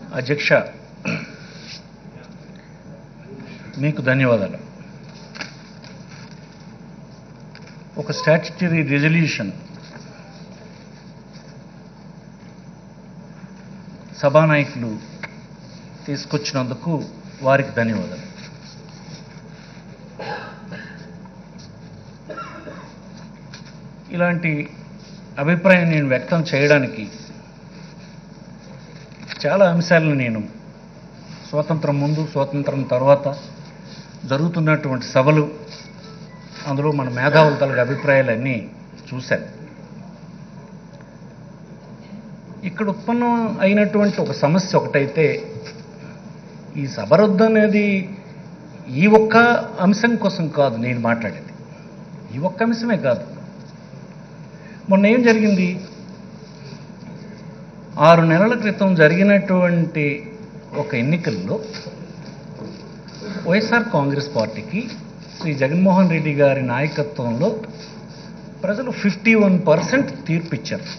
అధ్యక్ష మీకు ధన్యవాదాలు ఒక స్టాట్యుటరీ రెజల్యూషన్ సభానాయకులు తీసుకొచ్చినందుకు వారికి ధన్యవాదాలు ఇలాంటి అభిప్రాయం నేను వ్యక్తం చేయడానికి చాలా అంశాలను నేను స్వాతంత్రం ముందు స్వాతంత్రం తర్వాత జరుగుతున్నటువంటి సభలు అందులో మన మేధావుల తలగ అభిప్రాయాలన్నీ చూశాను ఇక్కడ ఉత్పన్నం అయినటువంటి ఒక సమస్య ఒకటైతే ఈ సభ రద్దు అనేది ఈ ఒక్క అంశం కోసం కాదు నేను మాట్లాడేది ఈ ఒక్క అంశమే కాదు మొన్న ఏం జరిగింది ఆరు నెలల క్రితం జరిగినటువంటి ఒక ఎన్నికల్లో వైఎస్ఆర్ కాంగ్రెస్ పార్టీకి శ్రీ జగన్మోహన్ రెడ్డి గారి నాయకత్వంలో ప్రజలు ఫిఫ్టీ వన్ పర్సెంట్ తీర్పు ఇచ్చారు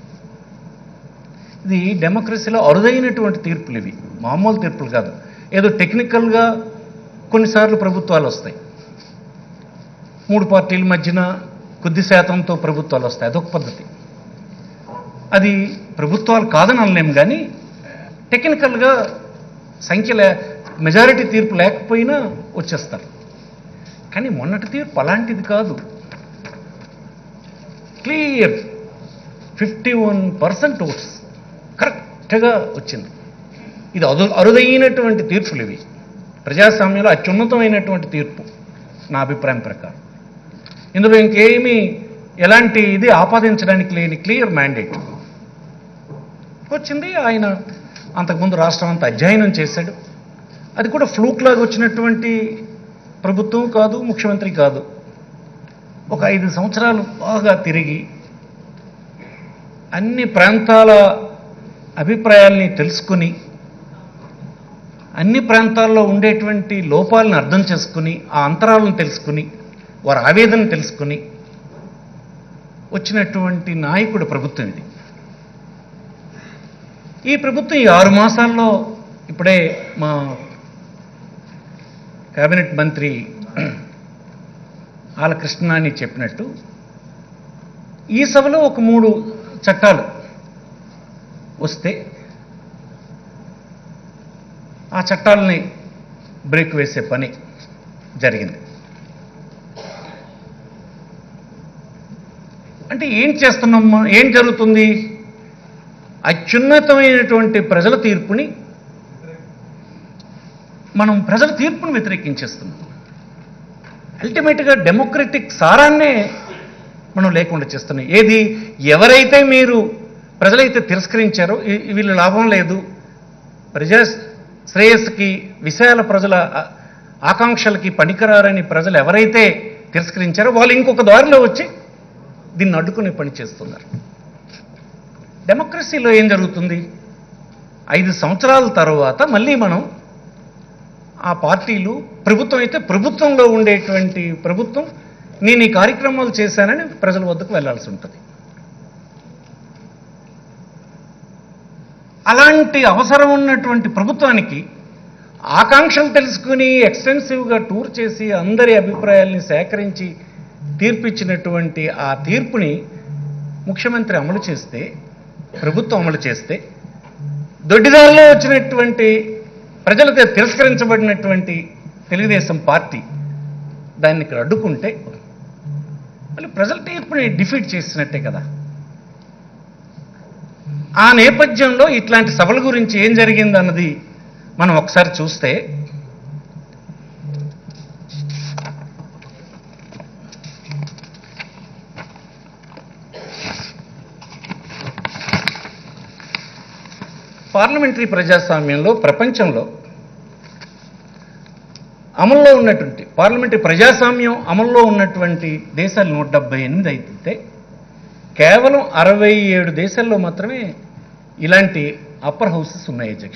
ఇది డెమోక్రసీలో అరుదైనటువంటి తీర్పులు ఇవి మామూలు తీర్పులు కాదు ఏదో టెక్నికల్గా కొన్నిసార్లు ప్రభుత్వాలు వస్తాయి మూడు పార్టీల మధ్యన కొద్ది శాతంతో ప్రభుత్వాలు వస్తాయి అదొక పద్ధతి అది ప్రభుత్వాలు కాదని అనలేం కానీ టెక్నికల్గా సంఖ్య లే మెజారిటీ తీర్పు లేకపోయినా వచ్చేస్తారు కానీ మొన్నటి తీర్పు అలాంటిది కాదు clear fifty one percent votes కరెక్ట్గా వచ్చింది ఇది అదు అరుదైనటువంటి తీర్పులు ఇవి ప్రజాస్వామ్యంలో అత్యున్నతమైనటువంటి తీర్పు నా అభిప్రాయం ప్రకారం ఇందులో ఇంకేమీ ఎలాంటి ఇది ఆపాదించడానికి లేని క్లియర్ మ్యాండేట్ వచ్చింది ఆయన అంతకుముందు రాష్ట్రం అంతా అధ్యయనం చేశాడు అది కూడా ఫ్లూక్ లాగా వచ్చినటువంటి ప్రభుత్వం కాదు ముఖ్యమంత్రి కాదు ఒక ఐదు సంవత్సరాలు బాగా తిరిగి అన్ని ప్రాంతాల అభిప్రాయాల్ని తెలుసుకుని అన్ని ప్రాంతాల్లో ఉండేటువంటి లోపాలను అర్థం చేసుకుని ఆ అంతరాలను తెలుసుకుని వారి ఆవేదన తెలుసుకుని వచ్చినటువంటి నాయకుడు ప్రభుత్వం ఇది ఈ ప్రభుత్వం ఈ ఆరు మాసాల్లో ఇప్పుడే మా కేబినెట్ మంత్రి ఆల కృష్ణాని చెప్పినట్టు ఈ సభలో ఒక మూడు చట్టాలు వస్తే ఆ చట్టాలని బ్రేక్ వేసే పని జరిగింది అంటే ఏం చేస్తున్నాం మనం? ఏం జరుగుతుంది అత్యున్నతమైనటువంటి ప్రజల తీర్పుని మనం ప్రజల తీర్పును వ్యతిరేకించేస్తున్నాం అల్టిమేట్గా డెమోక్రటిక్ సారాన్నే మనం లేకుండా చేస్తున్నాం ఏది ఎవరైతే మీరు ప్రజలైతే తిరస్కరించారో ఈ- వీళ్ళు లాభం లేదు ప్రజా శ్రేయస్సుకి విశాల ప్రజల ఆ- ఆకాంక్షలకి పనికిరారని ప్రజలు ఎవరైతే తిరస్కరించారో వాళ్ళు ఇంకొక దారిలో వచ్చి దీన్ని అడ్డుకుని పని చేస్తున్నారు డెమోక్రసీలో ఏం జరుగుతుంది ఐదు సంవత్సరాల తర్వాత మళ్ళీ మనం ఆ పార్టీలు ప్రభుత్వం అయితే ప్రభుత్వంలో ఉండేటువంటి ప్రభుత్వం నేను ఈ కార్యక్రమాలు చేశానని ప్రజల వద్దకు వెళ్ళాల్సి ఉంటుంది అలాంటి అవసరం ఉన్నటువంటి ప్రభుత్వానికి ఆకాంక్షలు తెలుసుకుని ఎక్స్టెన్సివ్గా టూర్ చేసి అందరి అభిప్రాయాల్ని సేకరించి తీర్పిచ్చినటువంటి ఆ తీర్పుని ముఖ్యమంత్రి అమలు చేస్తే ప్రభుత్వం అమలు చేస్తే దొడ్డిదారిలో వచ్చినటువంటి ప్రజలతో తిరస్కరించబడినటువంటి తెలుగుదేశం పార్టీ దాన్ని ఇక్కడ అడ్డుకుంటే మళ్ళీ ప్రజల తీర్పుని డిఫీట్ చేసినట్టే కదా ఆ నేపథ్యంలో ఇట్లాంటి సభల గురించి ఏం జరిగిందన్నది మనం ఒకసారి చూస్తే పార్లమెంటరీ ప్రజాస్వామ్యంలో ప్రపంచంలో అమల్లో ఉన్నటువంటి పార్లమెంటరీ ప్రజాస్వామ్యం అమల్లో ఉన్నటువంటి దేశాలు నూట డెబ్బై ఎనిమిది అయితే కేవలం అరవై ఏడు దేశాల్లో మాత్రమే ఇలాంటి అప్పర్ హౌసెస్ ఉన్నాయి అధ్యక్ష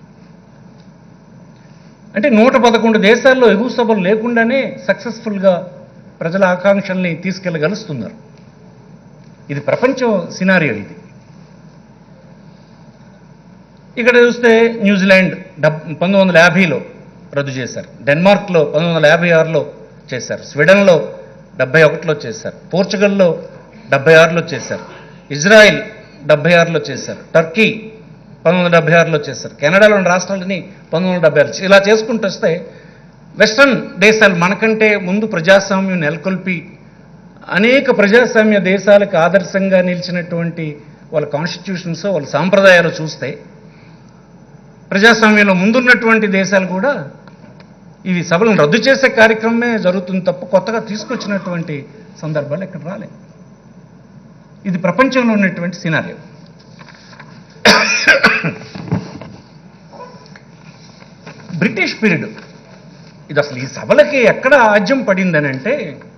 అంటే నూట పదకొండు దేశాల్లో ఎగువ సభలు లేకుండానే సక్సెస్ఫుల్గా ప్రజల ఆకాంక్షల్ని తీసుకెళ్ళగలుస్తున్నారు ఇది ప్రపంచం సినారియో ఇది ఇక్కడ చూస్తే న్యూజిలాండ్ డబ్ పంతొమ్మిది వందల యాభైలో రద్దు చేశారు డెన్మార్క్లో పంతొమ్మిది వందల యాభై ఆరులో చేశారు స్వీడన్లో డెబ్బై ఒకటిలో చేశారు పోర్చుగల్లో డెబ్బై ఆరులో చేశారు ఇజ్రాయెల్ డెబ్బై ఆరులో చేశారు టర్కీ పంతొమ్మిది వందల డెబ్బై ఆరులో చేశారు కెనడాలోని రాష్ట్రాలని పంతొమ్మిది వందల డెబ్బై ఆరు ఇలా చేసుకుంటూ వస్తే వెస్ట్రన్ దేశాలు మనకంటే ముందు ప్రజాస్వామ్యం నెలకొల్పి అనేక ప్రజాస్వామ్య దేశాలకు ఆదర్శంగా నిలిచినటువంటి వాళ్ళ కాన్స్టిట్యూషన్స్ వాళ్ళ సాంప్రదాయాలు చూస్తే ప్రజాస్వామ్యంలో ముందున్నటువంటి దేశాలు కూడా ఇవి సభలను రద్దు చేసే కార్యక్రమమే జరుగుతుంది తప్ప కొత్తగా తీసుకొచ్చినటువంటి సందర్భాలు ఇక్కడ రాలే ఇది ప్రపంచంలో ఉన్నటువంటి సినారియో బ్రిటిష్ పీరియడ్ ఇది అసలు ఈ సభలకి ఎక్కడ ఆజ్యం పడిందని అంటే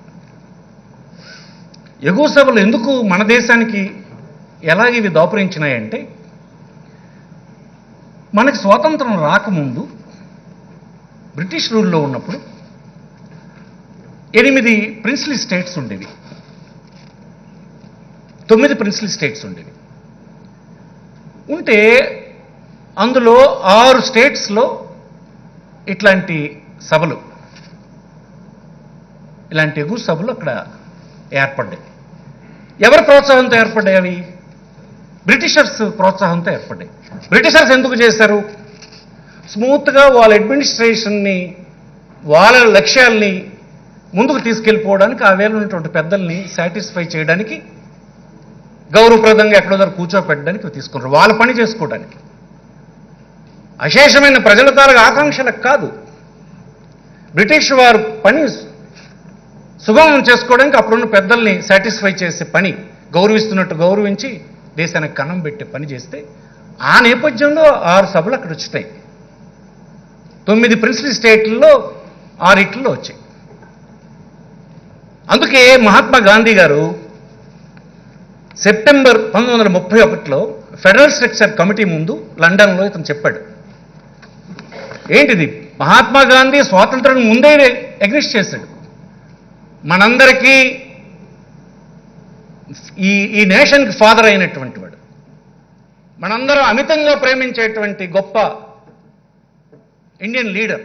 ఎగువ సభలు ఎందుకు మన దేశానికి ఎలాగ ఇవి దాపురించినాయంటే మనకి స్వాతంత్రం రాకముందు బ్రిటిష్ రూల్లో ఉన్నప్పుడు ఎనిమిది ప్రిన్స్లీ స్టేట్స్ ఉండేవి తొమ్మిది ప్రిన్స్లీ స్టేట్స్ ఉండేవి ఉంటే అందులో ఆరు స్టేట్స్లో ఇట్లాంటి సభలు ఇలాంటి ఎగువ సభలు అక్కడ ఏర్పడ్డాయి ఎవరి ప్రోత్సాహంతో ఏర్పడ్డాయి అవి బ్రిటిషర్స్ ప్రోత్సాహంతో ఏర్పడ్డాయి బ్రిటిషర్స్ ఎందుకు చేశారు స్మూత్గా వాళ్ళ అడ్మినిస్ట్రేషన్ని వాళ్ళ లక్ష్యాల్ని ముందుకు తీసుకెళ్ళిపోవడానికి ఆ వేళ ఉన్నటువంటి పెద్దల్ని సాటిస్ఫై చేయడానికి గౌరవప్రదంగా ఎక్కడో దగ్గర కూర్చోపెట్టడానికి తీసుకున్నారు వాళ్ళ పని చేసుకోవడానికి అశేషమైన ప్రజల తాలూకు ఆకాంక్షలకు కాదు బ్రిటిష్ వారు పని సుగమం చేసుకోవడానికి అప్పుడున్న పెద్దల్ని సాటిస్ఫై చేసే పని గౌరవిస్తున్నట్టు గౌరవించి దేశానికి కన్నం పెట్టే పని చేస్తే ఆ నేపథ్యంలో ఆరు సభలు అక్కడ వచ్చాయి తొమ్మిది ప్రిన్సిపల్ స్టేట్లలో ఆరిట్లో వచ్చాయి అందుకే మహాత్మా గాంధీ గారు సెప్టెంబర్ పంతొమ్మిది వందల ముప్పై ఒకటిలో ఫెడరల్ స్ట్రక్చర్ కమిటీ ముందు లండన్లో ఇతను చెప్పాడు ఏంటిది మహాత్మా గాంధీ స్వాతంత్రం ముందే ఎగ్నిస్ట్ చేశాడు మనందరికీ ఈ ఈ నేషన్కి ఫాదర్ అయినటువంటి వాడు మనందరం అమితంగా ప్రేమించేటువంటి గొప్ప Indian leader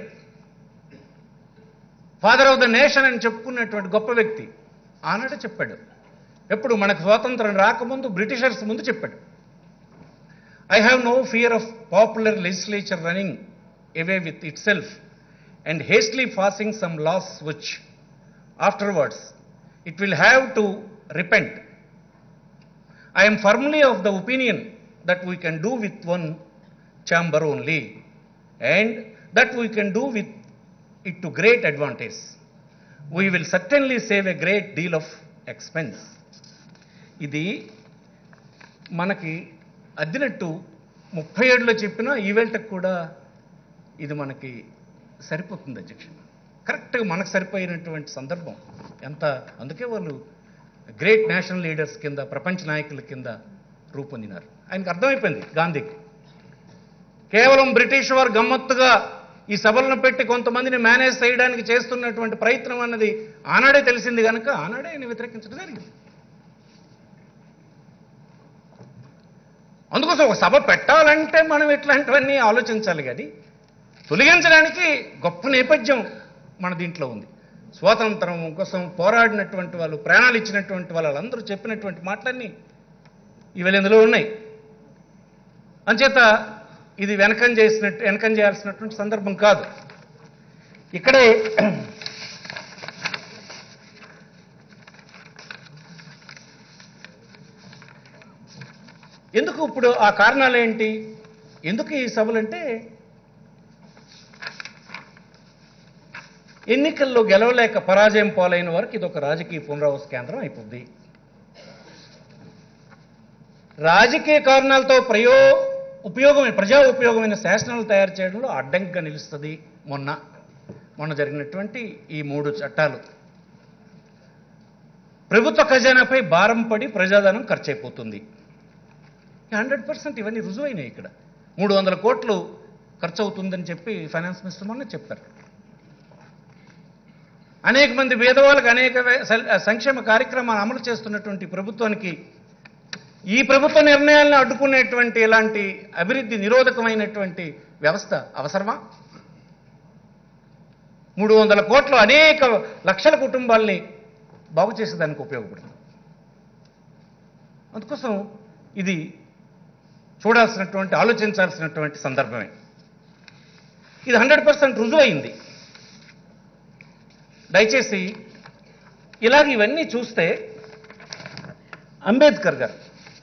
father of the nation అని చెప్పుకున్నటువంటి గొప్ప వ్యక్తి ఆనాడు చెప్పాడు ఎప్పుడు మనకు స్వాతంత్రం రాకముందు బ్రిటిషర్స్ ముందు చెప్పాడు I have no fear of popular legislature running away with itself and hastily passing some laws which afterwards it will have to repent. I am firmly of the opinion that we can do with one chamber only and that we can do with it to great advantage. We will certainly save a great deal of expense. ఇది మనకి అద్దినట్టు ముప్పై ఏడులో చెప్పిన ఈవేళకి కూడా ఇది మనకి సరిపోతుంది అధ్యక్ష కరెక్ట్గా మనకు సరిపోయినటువంటి సందర్భం ఎంత అందుకే వాళ్ళు గ్రేట్ నేషనల్ లీడర్స్ కింద ప్రపంచ నాయకుల కింద రూపొందినారు ఆయనకు అర్థమైపోయింది గాంధీకి కేవలం బ్రిటిష్ వారు గమ్మత్తుగా ఈ సభలను పెట్టి కొంతమందిని మేనేజ్ చేయడానికి చేస్తున్నటువంటి ప్రయత్నం అన్నది ఆనాడే తెలిసింది కనుక ఆనాడే ఆయన వ్యతిరేకించడం జరిగింది అందుకోసం ఒక సభ పెట్టాలంటే మనం ఇట్లాంటివన్నీ ఆలోచించాలి కానీ తొలగించడానికి గొప్ప నేపథ్యం మన దీంట్లో ఉంది స్వాతంత్రం కోసం పోరాడినటువంటి వాళ్ళు ప్రాణాలు ఇచ్చినటువంటి వాళ్ళందరూ చెప్పినటువంటి మాటలన్నీ ఇవాళ ఇందులో ఉన్నాయి అంచేత ఇది వెనకం చేసినట్టు వెనకం చేయాల్సినటువంటి సందర్భం కాదు ఇక్కడే ఎందుకు ఇప్పుడు ఆ కారణాలు ఏంటి ఎందుకు ఈ సభలంటే ఎన్నికల్లో గెలవలేక పరాజయం పాలైన వారికి ఇది ఒక రాజకీయ పునరావాస కేంద్రం అయిపోద్ది రాజకీయ కారణాలతో ప్రయో ఉపయోగమైన ప్రజా ఉపయోగమైన శాసనాలు తయారు చేయడంలో అడ్డంకిగా నిలుస్తుంది మొన్న మొన్న జరిగినటువంటి ఈ మూడు చట్టాలు ప్రభుత్వ ఖజానాపై భారం పడి ప్రజాధనం ఖర్చు అయిపోతుంది హండ్రెడ్ పర్సెంట్ ఇవన్నీ రుజువైనాయి ఇక్కడ మూడు వందల కోట్లు ఖర్చు అవుతుందని చెప్పి ఫైనాన్స్ మినిస్టర్ మొన్న చెప్పారు అనేక మంది పేదవాళ్ళకి అనేక వే- సల్- సంక్షేమ కార్యక్రమాలు అమలు చేస్తున్నటువంటి ప్రభుత్వానికి ఈ ప్రభుత్వ నిర్ణయాలను అడ్డుకునేటువంటి ఇలాంటి అభివృద్ధి నిరోధకమైనటువంటి వ్యవస్థ అవసరమా మూడు వందల కోట్లు అనేక లక్షల కుటుంబాల్ని బాగు చేసేదానికి ఉపయోగపడుతుంది అందుకోసం ఇది చూడాల్సినటువంటి ఆలోచించాల్సినటువంటి సందర్భమే ఇది హండ్రెడ్ పర్సెంట్ రుజువైంది దయచేసి ఇలాగ ఇవన్నీ చూస్తే అంబేద్కర్ గారు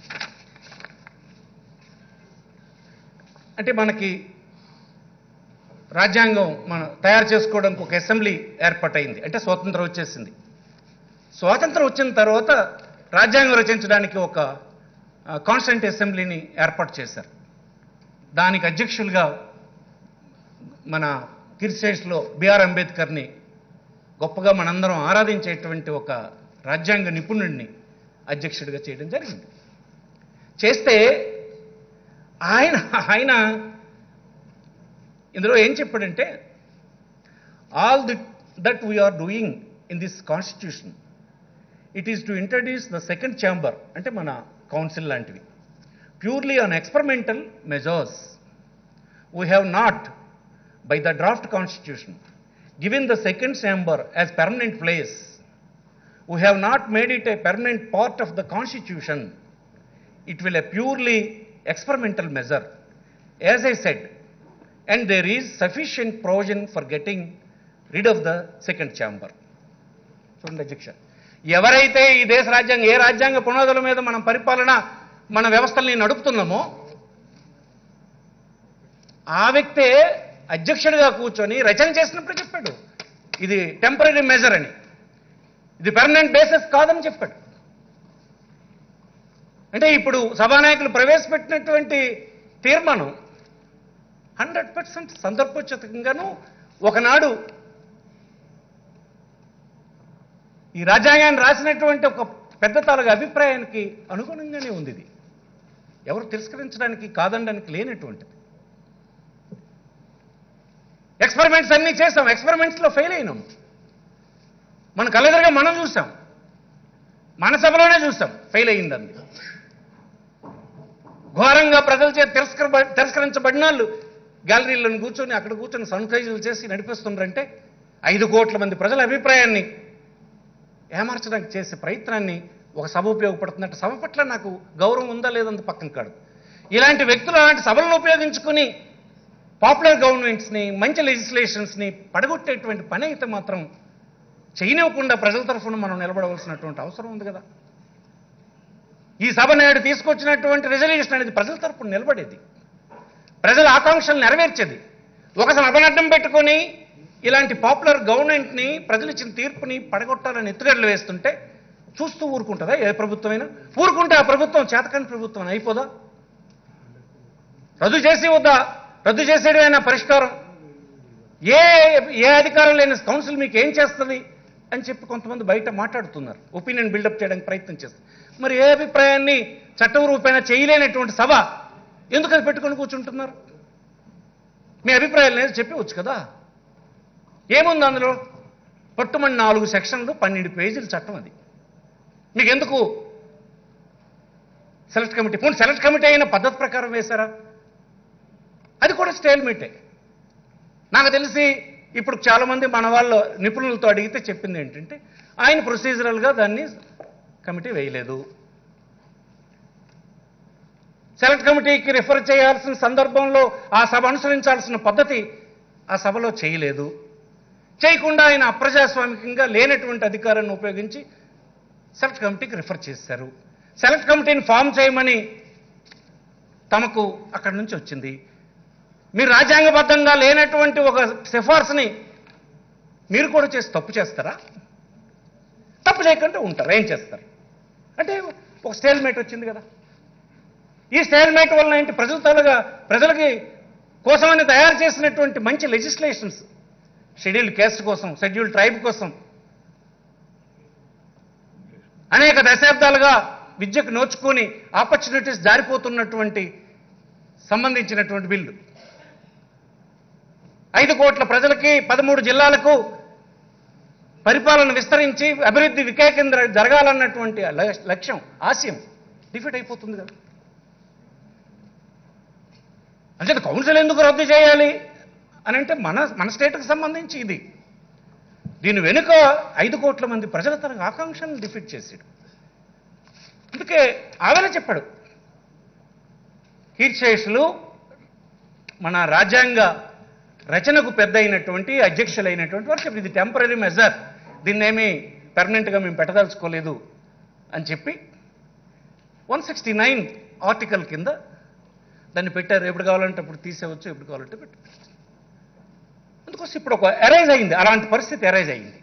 అంటే మనకి రాజ్యాంగం మనం తయారు చేసుకోవడానికి ఒక అసెంబ్లీ ఏర్పాటైంది అంటే స్వాతంత్రం వచ్చేసింది స్వాతంత్రం వచ్చిన తర్వాత రాజ్యాంగం రచించడానికి ఒక కాన్స్టెంట్ అసెంబ్లీని ఏర్పాటు చేశారు దానికి అధ్యక్షులుగా మన కిర్సేస్లో బిఆర్ అంబేద్కర్ని గొప్పగా మనందరం ఆరాధించేటువంటి ఒక రాజ్యాంగ నిపుణుడిని అధ్యక్షుడిగా చేయడం జరిగింది చేస్తే ఆయన ఆయన ఇందులో ఏం చెప్పాడంటే all the that we are doing in this constitution it is to introduce the second chamber అంటే మన కౌన్సిల్ లాంటివి purely on experimental measures we have not by the draft constitution given the second chamber as permanent place we have not made it a permanent part of the constitution it will a purely experimental measure. As I said, and there is sufficient provision for getting rid of the second chamber. చూడండి అధ్యక్ష ఎవరైతే ఈ దేశ రాజ్యాంగం ఏ రాజ్యాంగ పునాదుల మీద మనం పరిపాలన మన వ్యవస్థల్ని నడుపుతున్నామో ఆ వ్యక్తే అధ్యక్షుడిగా కూర్చొని రచన చేసినప్పుడు చెప్పాడు ఇది టెంపరీ మెజర్ అని ఇది పర్మనెంట్ బేసిస్ కాదని చెప్పాడు అంటే ఇప్పుడు సభానాయకులు ప్రవేశపెట్టినటువంటి తీర్మానం హండ్రెడ్ పర్సెంట్ సందర్భోచితంగాను ఒకనాడు ఈ రాజ్యాంగాన్ని రాసినటువంటి ఒక పెద్ద తాలూగా అభిప్రాయానికి అనుగుణంగానే ఉంది ఇది ఎవరు తిరస్కరించడానికి కాదనడానికి లేనటువంటిది ఎక్స్పెరిమెంట్స్ అన్నీ చేసాం ఎక్స్పెరిమెంట్స్లో ఫెయిల్ అయినాం మన కళ్ళెదురుగా మనం చూసాం మన సభలోనే చూసాం ఫెయిల్ అయిందంది ఘోరంగా ప్రజల చేత తిరస్కర తిరస్కరించబడిన వాళ్ళు గ్యాలరీలను కూర్చొని అక్కడ కూర్చొని సన్సైజులు చేసి నడిపిస్తుండ్రంటే ఐదు కోట్ల మంది ప్రజల అభిప్రాయాన్ని ఏమార్చడానికి చేసే ప్రయత్నాన్ని ఒక సభ ఉపయోగపడుతుందంటే సభ పట్ల నాకు గౌరవం ఉందా లేదంత పక్కన కాడు ఇలాంటి వ్యక్తులు అలాంటి సభలను ఉపయోగించుకుని పాపులర్ గవర్నమెంట్స్ని మంచి లెజిస్లేషన్స్ని పడగొట్టేటువంటి పని అయితే మాత్రం చేయనివ్వకుండా ప్రజల తరఫున మనం నిలబడవలసినటువంటి అవసరం ఉంది కదా ఈ సభ నేడు తీసుకొచ్చినటువంటి రిజల్యూషన్ అనేది ప్రజల తరపున నిలబడేది ప్రజల ఆకాంక్షలు నెరవేర్చేది ఒక సభను అడ్డం పెట్టుకొని ఇలాంటి పాపులర్ గవర్నమెంట్ని ప్రజలు ఇచ్చిన తీర్పుని పడగొట్టాలని ఎత్తుగడలు వేస్తుంటే చూస్తూ ఊరుకుంటుందా ఏ ప్రభుత్వమైనా ఊరుకుంటే ఆ ప్రభుత్వం చేతకాని ప్రభుత్వం అయిపోదా రద్దు చేసి వద్దా రద్దు చేసేయడమైనా పరిష్కారం ఏ ఏ అధికారం లేని కౌన్సిల్ మీకు ఏం చేస్తుంది అని చెప్పి కొంతమంది బయట మాట్లాడుతున్నారు ఒపీనియన్ బిల్డప్ చేయడానికి ప్రయత్నం చేస్తారు మరి ఏ అభిప్రాయాన్ని చట్టం రూపేణా చేయలేనటువంటి సభ ఎందుకు అది పెట్టుకొని కూర్చుంటున్నారు మీ అభిప్రాయాలు అనేది చెప్పవచ్చు కదా ఏముంది అందులో పట్టుమని నాలుగు సెక్షన్లు పన్నెండు పేజీల చట్టం అది మీకు ఎందుకు సెలెక్ట్ కమిటీ పోనీ సెలెక్ట్ కమిటీ అయిన పద్ధతి ప్రకారం వేశారా అది కూడా స్టేల్మేటే నాకు తెలిసి ఇప్పుడు చాలామంది మన వాళ్ళు నిపుణులతో అడిగితే చెప్పింది ఏంటంటే ఆయన ప్రొసీజరల్గా దాన్ని కమిటీ వేయలేదు సెలెక్ట్ కమిటీకి రిఫర్ చేయాల్సిన సందర్భంలో ఆ సభ అనుసరించాల్సిన పద్ధతి ఆ సభలో చేయలేదు చేయకుండా ఆయన అప్రజాస్వామికంగా లేనటువంటి అధికారాన్ని ఉపయోగించి సెలెక్ట్ కమిటీకి రిఫర్ చేశారు సెలెక్ట్ కమిటీని ఫామ్ చేయమని తమకు అక్కడి నుంచి వచ్చింది మీరు రాజ్యాంగబద్ధంగా లేనటువంటి ఒక సిఫార్సుని మీరు కూడా చేసి తప్పు చేస్తారా తప్పు చేయకుండా ఉంటారు ఏం చేస్తారు అంటే ఒక స్టేల్మేట్ వచ్చింది కదా ఈ స్టేల్మేట్ వలన ఏంటి ప్రజల తాలుగా ప్రజలకి కోసమని తయారు చేసినటువంటి మంచి లెజిస్లేషన్స్ షెడ్యూల్డ్ కేస్ట్ కోసం షెడ్యూల్డ్ ట్రైబ్ కోసం అనేక దశాబ్దాలుగా విద్యకు నోచుకొని ఆపర్చునిటీస్ జారిపోతున్నటువంటి సంబంధించినటువంటి బిల్లు ఐదు కోట్ల ప్రజలకి పదమూడు జిల్లాలకు పరిపాలన విస్తరించి అభివృద్ధి వికేంద్ర జరగాలన్నటువంటి ల- లక్ష్యం ఆశయం డిఫీట్ అయిపోతుంది కదా అంటే కౌన్సిల్ ఎందుకు రద్దు చేయాలి అని అంటే మన మన స్టేట్కి సంబంధించి ఇది దీని వెనుక ఐదు కోట్ల మంది ప్రజల తన ఆకాంక్షలను డిఫీట్ చేసాడు అందుకే ఆవేళ చెప్పాడు కీర్చేషులు మన రాజ్యాంగ రచనకు పెద్ద అయినటువంటి అధ్యక్షులైనటువంటి వారు చెప్పి ఇది టెంపరీ మెజర్ దీన్నేమి పెర్మనెంట్గా మేము పెట్టదలుచుకోలేదు అని చెప్పి వన్ సిక్స్టీ నైన్ ఆర్టికల్ కింద దాన్ని పెట్టారు ఎప్పుడు కావాలంటే అప్పుడు తీసేవచ్చు ఎప్పుడు కావాలంటే పెట్టు అందుకోసం ఇప్పుడు ఒక అరైజ్ అయింది అలాంటి పరిస్థితి అరైజ్ అయింది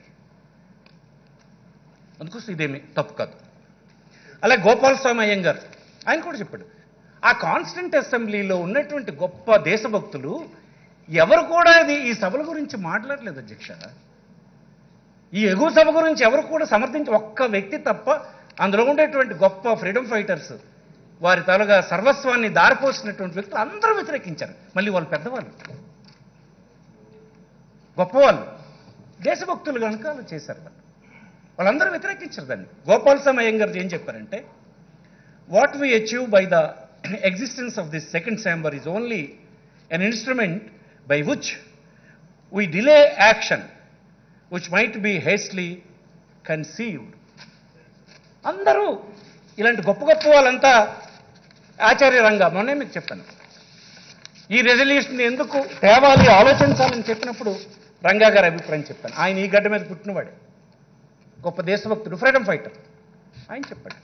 అందుకోసం ఇదేమి తప్పు కాదు అలాగే గోపాలస్వామి అయ్యంగారు ఆయన కూడా చెప్పాడు ఆ కాన్స్టెంట్ అసెంబ్లీలో ఉన్నటువంటి గొప్ప దేశభక్తులు ఎవరు కూడా ఇది ఈ సభల గురించి మాట్లాడలేదు అధ్యక్ష ఈ ఎగువ సభ గురించి ఎవరు కూడా సమర్థించి ఒక్క వ్యక్తి తప్ప అందులో ఉండేటువంటి గొప్ప ఫ్రీడమ్ ఫైటర్స్ వారి తాలూగా సర్వస్వాన్ని దారిపోసినటువంటి వ్యక్తులు అందరూ వ్యతిరేకించారు మళ్ళీ వాళ్ళు పెద్దవాళ్ళు గొప్పవాళ్ళు దేశభక్తులు కనుక వాళ్ళు చేశారు వాళ్ళు వాళ్ళందరూ వ్యతిరేకించారు దాన్ని గోపాలస్వామి అయ్యంగారు ఏం చెప్పారంటే what we achieve by the existence of this second chamber is only an instrument by which we delay action which might be hastily conceived. అందరూ ఇలాంటి గొప్ప గొప్ప వాళ్ళంతా ఆచార్య రంగా మొన్నే మీకు చెప్పాను ఈ రెజల్యూషన్ ఎందుకు తేవాలి ఆలోచించాలని చెప్పినప్పుడు రంగా గారి అభిప్రాయం చెప్పాను ఆయన ఈ గడ్డ మీద పుట్టినవాడే గొప్ప దేశభక్తుడు ఫ్రీడమ్ ఫైటర్ ఆయన చెప్పాడు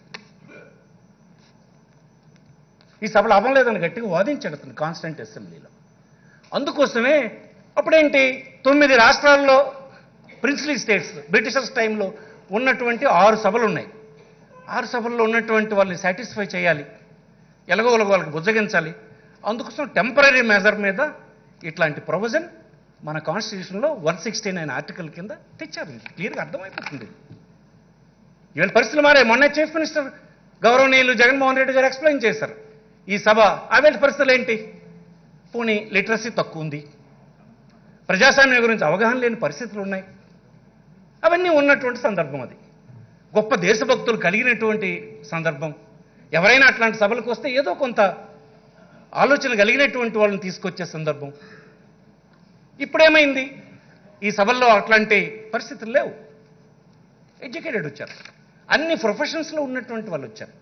ఈ సభలో అవ్వలేదని గట్టిగా వాదించాడు అతను కాన్స్టెంట్ అసెంబ్లీలో అందుకోసమే అప్పుడేంటి తొమ్మిది రాష్ట్రాల్లో ప్రిన్స్లీ స్టేట్స్ బ్రిటిషర్స్ టైంలో ఉన్నటువంటి ఆరు సభలు ఉన్నాయి ఆరు సభల్లో ఉన్నటువంటి వాళ్ళని సాటిస్ఫై చేయాలి ఎలాగో ఎలాగో వాళ్ళకి బుజ్జగించాలి అందుకోసం టెంపరీ మెజర్ మీద ఇట్లాంటి ప్రొవిజన్ మన కాన్స్టిట్యూషన్లో వన్ సిక్స్టీ నైన్ ఆర్టికల్ కింద తెచ్చారు క్లియర్గా అర్థమైపోతుంది ఇవాళ పరిస్థితులు మారే మొన్న చీఫ్ మినిస్టర్ గౌరవనీయులు జగన్మోహన్ రెడ్డి గారు ఎక్స్ప్లెయిన్ చేశారు ఈ సభ ఆవేళ పరిస్థితులు ఏంటి పోనీ లిటరసీ తక్కువ ఉంది ప్రజాస్వామ్యం గురించి అవగాహన లేని పరిస్థితులు ఉన్నాయి అవన్నీ ఉన్నటువంటి సందర్భం అది గొప్ప దేశభక్తులు కలిగినటువంటి సందర్భం ఎవరైనా అట్లాంటి సభలకు వస్తే ఏదో కొంత ఆలోచన కలిగినటువంటి వాళ్ళని తీసుకొచ్చే సందర్భం ఇప్పుడేమైంది ఈ సభల్లో అట్లాంటి పరిస్థితులు లేవు ఎడ్యుకేటెడ్ వచ్చారు అన్ని ప్రొఫెషన్స్లో ఉన్నటువంటి వాళ్ళు వచ్చారు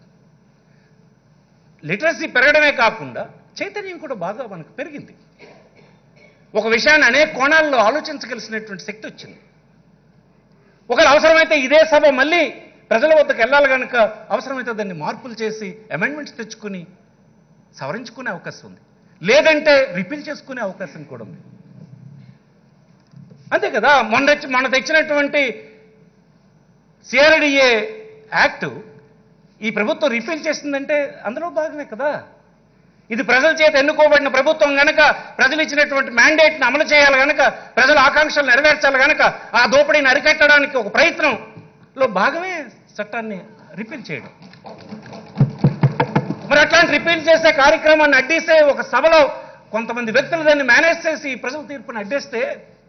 లిటరసీ పెరగడమే కాకుండా చైతన్యం కూడా బాగా మనకు పెరిగింది ఒక విషయాన్ని అనేక కోణాల్లో ఆలోచించగలిసినటువంటి శక్తి వచ్చింది ఒకవేళ అవసరమైతే ఇదే సభ మళ్ళీ ప్రజల వద్దకు వెళ్ళాలి కనుక అవసరమైతే దాన్ని మార్పులు చేసి అమెండ్మెంట్స్ తెచ్చుకుని సవరించుకునే అవకాశం ఉంది లేదంటే రిపీల్ చేసుకునే అవకాశం కూడా ఉంది అంతే కదా మొన్న తెచ్చి- మొన్న తెచ్చినటువంటి సిఆర్డిఏ యాక్ట్ ఈ ప్రభుత్వం రిపీల్ చేసిందంటే అందులో భాగమే కదా ఇది ప్రజల చేత ఎన్నుకోబడిన ప్రభుత్వం గనక ప్రజలు ఇచ్చినటువంటి మ్యాండేట్ని అమలు చేయాలి గనక ప్రజల ఆకాంక్షలు నెరవేర్చాలి గనక ఆ దోపిడీని అరికట్టడానికి ఒక ప్రయత్నంలో భాగమే చట్టాన్ని రిపీల్ చేయడం మరి అట్లాంటి రిపీల్ చేసే కార్యక్రమాన్ని అడ్డేసే ఒక సభలో కొంతమంది వ్యక్తులు దాన్ని మేనేజ్ చేసి ప్రజల తీర్పుని అడ్డేస్తే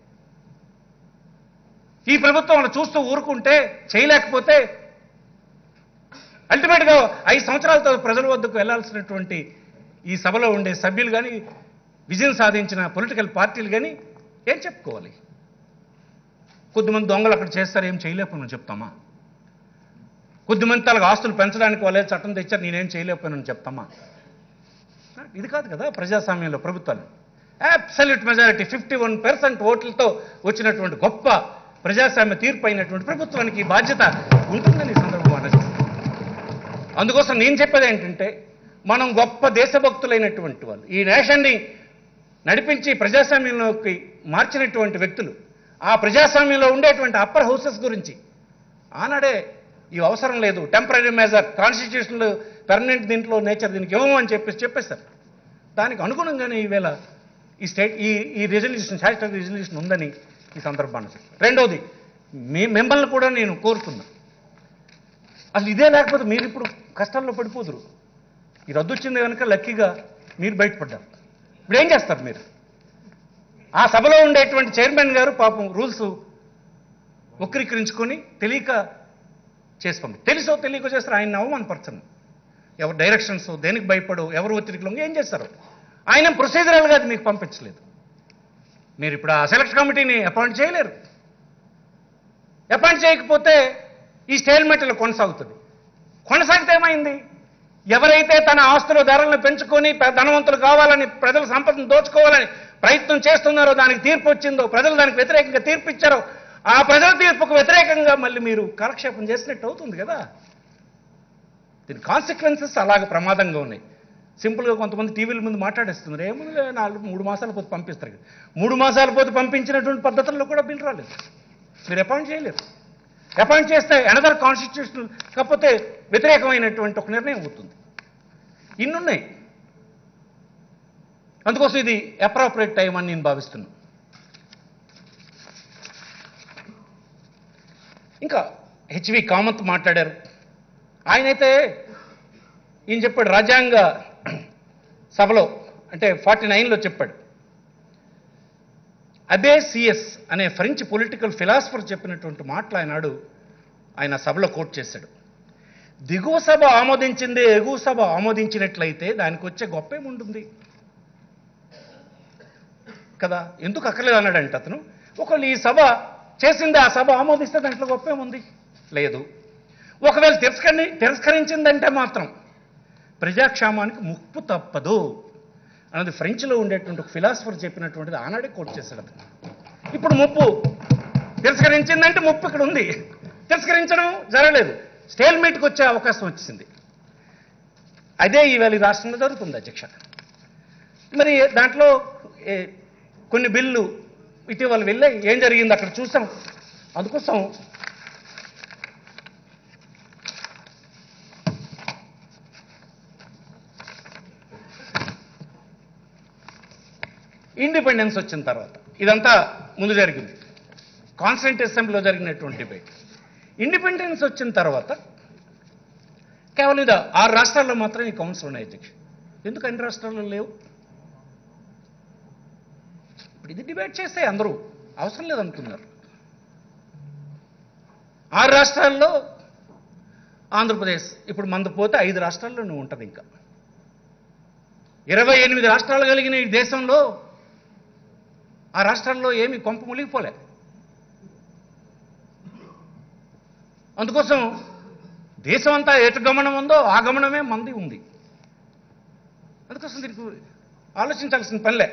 ఈ ప్రభుత్వం అలా చూస్తూ ఊరుకుంటే చేయలేకపోతే అల్టిమేట్గా ఐదు సంవత్సరాలతో ప్రజల వద్దకు వెళ్లాల్సినటువంటి ఈ సభలో ఉండే సభ్యులు కానీ విజయం సాధించిన పొలిటికల్ పార్టీలు కానీ ఏం చెప్పుకోవాలి కొద్దిమంది దొంగలు అక్కడ చేస్తారు ఏం చేయలేకపోయినా చెప్తామా కొద్దిమంది తనకు ఆస్తులు పెంచడానికి వాళ్ళే చట్టం తెచ్చారు నేనేం చేయలేకపోయినా చెప్తామా ఇది కాదు కదా ప్రజాస్వామ్యంలో ప్రభుత్వాలు absolute majority fifty one percent ఓట్లతో వచ్చినటువంటి గొప్ప ప్రజాస్వామ్య తీర్పు అయినటువంటి ప్రభుత్వానికి ఈ బాధ్యత ఉంటుందని ఈ సందర్భం అన్నది అందుకోసం నేను చెప్పేది ఏంటంటే మనం గొప్ప దేశభక్తులైనటువంటి వాళ్ళు ఈ నేషన్ని నడిపించి ప్రజాస్వామ్యంలోకి మార్చినటువంటి వ్యక్తులు ఆ ప్రజాస్వామ్యంలో ఉండేటువంటి అప్పర్ హౌసెస్ గురించి ఆనాడే ఇవి అవసరం లేదు టెంపరీ మెజర్ కాన్స్టిట్యూషన్లో పెర్మనెంట్ దీంట్లో నేచర్ దీనికి ఇవ్వము అని చెప్పేసి చెప్పేశారు దానికి అనుగుణంగానే ఈవేళ ఈ స్టేట్ ఈ ఈ రెజల్యూషన్ స్టాట్యూటరీ రెజల్యూషన్ ఉందని ఈ సందర్భాన్ని చెప్పారు. రెండోది మీ మిమ్మల్ని కూడా నేను కోరుతున్నా అసలు ఇదే లేకపోతే మీరు ఇప్పుడు కష్టాల్లో పడిపోదురు ఈ రద్దు వచ్చింది కనుక లక్కీగా మీరు బయటపడ్డారు ఇప్పుడు ఏం చేస్తారు మీరు ఆ సభలో ఉండేటువంటి చైర్మన్ గారు పాపం రూల్స్ వక్రీకరించుకొని తెలియక చేసి పంపి తెలుసో తెలియక చేస్తారు ఆయన అవమానపరచను ఎవరు డైరెక్షన్స్ దేనికి భయపడు ఎవరు ఒత్తిడికి లొంగి ఏం చేస్తారు ఆయన ప్రొసీజరల్గా అది మీకు పంపించలేదు మీరు ఇప్పుడు ఆ సెలక్షన్ కమిటీని అపాయింట్ చేయలేరు అపాయింట్ చేయకపోతే ఈ స్టేల్మెంట్లో కొనసాగుతుంది కొనసాగితే ఏమైంది ఎవరైతే తన ఆస్తుల ధరలను పెంచుకొని పె- ధనవంతులు కావాలని ప్రజల సంపదను దోచుకోవాలని ప్రయత్నం చేస్తున్నారో దానికి తీర్పు వచ్చిందో ప్రజలు దానికి వ్యతిరేకంగా తీర్పు ఇచ్చారో ఆ ప్రజల తీర్పుకు వ్యతిరేకంగా మళ్ళీ మీరు కాలక్షేపం చేసినట్టు అవుతుంది కదా దీని కాన్సిక్వెన్సెస్ అలాగ ప్రమాదంగా ఉన్నాయి సింపుల్గా కొంతమంది టీవీల ముందు మాట్లాడేస్తున్నారు ఏముంది నాలుగు మూడు మాసాల పోతే పంపిస్తారు కదా. మూడు మాసాల పోతే పంపించినటువంటి పద్ధతుల్లో కూడా బిల్ రాలేదు మీరు అపాయింట్ చేయలేరు అపాయింట్ చేస్తే అనదర్ కాన్స్టిట్యూషనల్ కాకపోతే వ్యతిరేకమైనటువంటి ఒక నిర్ణయం అవుతుంది ఇన్నున్నాయి అందుకోసం ఇది అప్రాపరేట్ టైం అని నేను భావిస్తున్నాను ఇంకా హెచ్వి కామత్ మాట్లాడారు ఆయనైతే ఈయన చెప్పాడు రాజ్యాంగ సభలో అంటే ఫార్టీ నైన్లో చెప్పాడు అబే సిఎస్ అనే ఫ్రెంచ్ పొలిటికల్ ఫిలాసఫర్ చెప్పినటువంటి మాటలు ఆయనాడు ఆయన సభలో కోట్ చేశాడు దిగువ సభ ఆమోదించిందే ఎగువ సభ ఆమోదించినట్లయితే దానికి వచ్చే గొప్ప ఏముంటుంది కదా ఎందుకు అక్కర్లేదు అన్నాడంట అతను ఒకవేళ ఈ సభ చేసింది ఆ సభ ఆమోదిస్తే దాంట్లో గొప్ప ఏముంది లేదు ఒకవేళ తిరస్కరి తిరస్కరించిందంటే మాత్రం ప్రజాక్షేమానికి ముప్పు తప్పదు అన్నది ఫ్రెంచ్లో ఉండేటువంటి ఒక ఫిలాసఫర్ చెప్పినటువంటిది ఆనాడే కోట్ చేశాడు అతను ఇప్పుడు ముప్పు తిరస్కరించిందంటే ముప్పు ఇక్కడ ఉంది తిరస్కరించడం జరగలేదు స్టేల్మేట్కి వచ్చే అవకాశం వచ్చింది అదే ఈవేళ ఈ రాష్ట్రంలో జరుగుతుంది అధ్యక్ష మరి దాంట్లో ఏ, కొన్ని బిల్లు ఇటీవల వెళ్ళాయి ఏం జరిగింది అక్కడ చూసాం అందుకోసం ఇండిపెండెన్స్ వచ్చిన తర్వాత ఇదంతా ముందు జరిగింది కాన్స్టిట్యూంట్ అసెంబ్లీలో జరిగినటువంటి డిబేట్ ఇండిపెండెన్స్ వచ్చిన తర్వాత కేవలం ఇది ఆరు రాష్ట్రాల్లో మాత్రం ఈ కౌన్సిల్ ఉన్నాయి అధ్యక్ష ఎందుకు అన్ని రాష్ట్రాల్లో లేవు ఇప్పుడు ఇది డిబేట్ చేస్తే అందరూ అవసరం లేదనుకున్నారు ఆరు రాష్ట్రాల్లో ఆంధ్రప్రదేశ్ ఇప్పుడు మంద పోతే ఐదు రాష్ట్రాల్లోనే ఉంటుంది ఇంకా ఇరవై ఎనిమిది రాష్ట్రాలు కలిగిన ఈ దేశంలో ఆ రాష్ట్రాల్లో ఏమీ కొంప మునిగిపోలే అందుకోసం దేశం అంతా ఎటు గమనం ఉందో ఆ గమనమే మంది ఉంది అందుకోసం దీనికి ఆలోచించాల్సిన పనిలే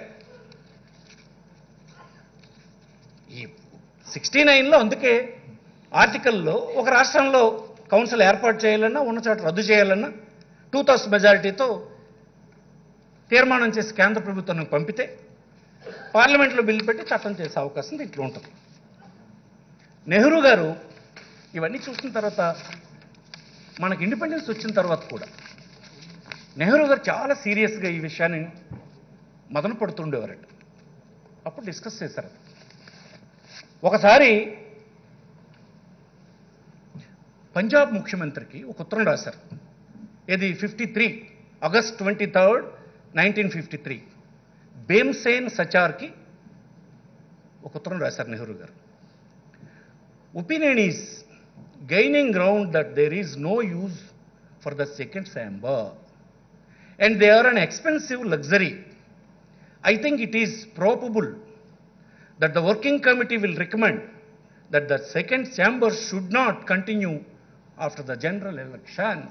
ఈ సిక్స్టీ నైన్లో అందుకే ఆర్టికల్లో ఒక రాష్ట్రంలో కౌన్సిల్ ఏర్పాటు చేయాలన్నా ఉన్న చోట రద్దు చేయాలన్నా టూ థౌసండ్ మెజారిటీతో తీర్మానం చేసి కేంద్ర ప్రభుత్వానికి పంపితే పార్లమెంట్లో బిల్లు పెట్టి చట్టం చేసే అవకాశం దీంట్లో ఉంటుంది నెహ్రూ గారు ఇవన్నీ చూసిన తర్వాత మనకి ఇండిపెండెన్స్ వచ్చిన తర్వాత కూడా నెహ్రూ గారు చాలా సీరియస్గా ఈ విషయాన్ని మదన పడుతుండేవారట అప్పుడు డిస్కస్ చేశారు ఒకసారి పంజాబ్ ముఖ్యమంత్రికి ఒక ఉత్తరం రాశారు ఇది fifty three August twenty third nineteen fifty three Bhimsen సచార్కి ఒక ఉత్తరం రాశారు నెహ్రూ గారు opinion is gaining ground that there is no use for the second chamber and they are an expensive luxury I think it is probable that the working committee will recommend that the second chamber should not continue after the general elections.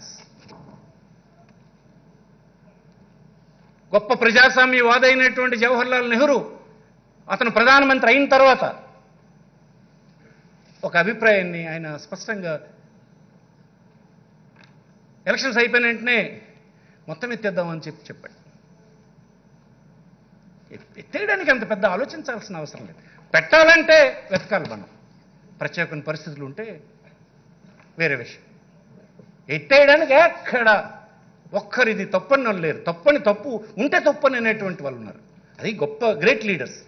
గొప్ప ప్రజాస్వామ్యవాదైనటువంటి జవహర్లాల్ నెహ్రూ అతను ప్రధానమంత్రి అయిన తర్వాత ఒక అభిప్రాయాన్ని ఆయన స్పష్టంగా elections అయిపోయిన వెంటనే మొత్తం ఎత్తేద్దామని చెప్పి చెప్పాడు ఎత్- ఎత్తేయడానికి అంత పెద్ద ఆలోచించాల్సిన అవసరం లేదు పెట్టాలంటే వెతకాలి మనం ప్రత్యేకమైన పరిస్థితులు ఉంటే వేరే విషయం ఎత్తేయడానికి ఎక్కడ ఒక్కరిది తప్పని వాళ్ళు లేరు తప్పని తప్పు ఉంటే తప్పని అనేటువంటి వాళ్ళు ఉన్నారు అది గొప్ప గ్రేట్ లీడర్స్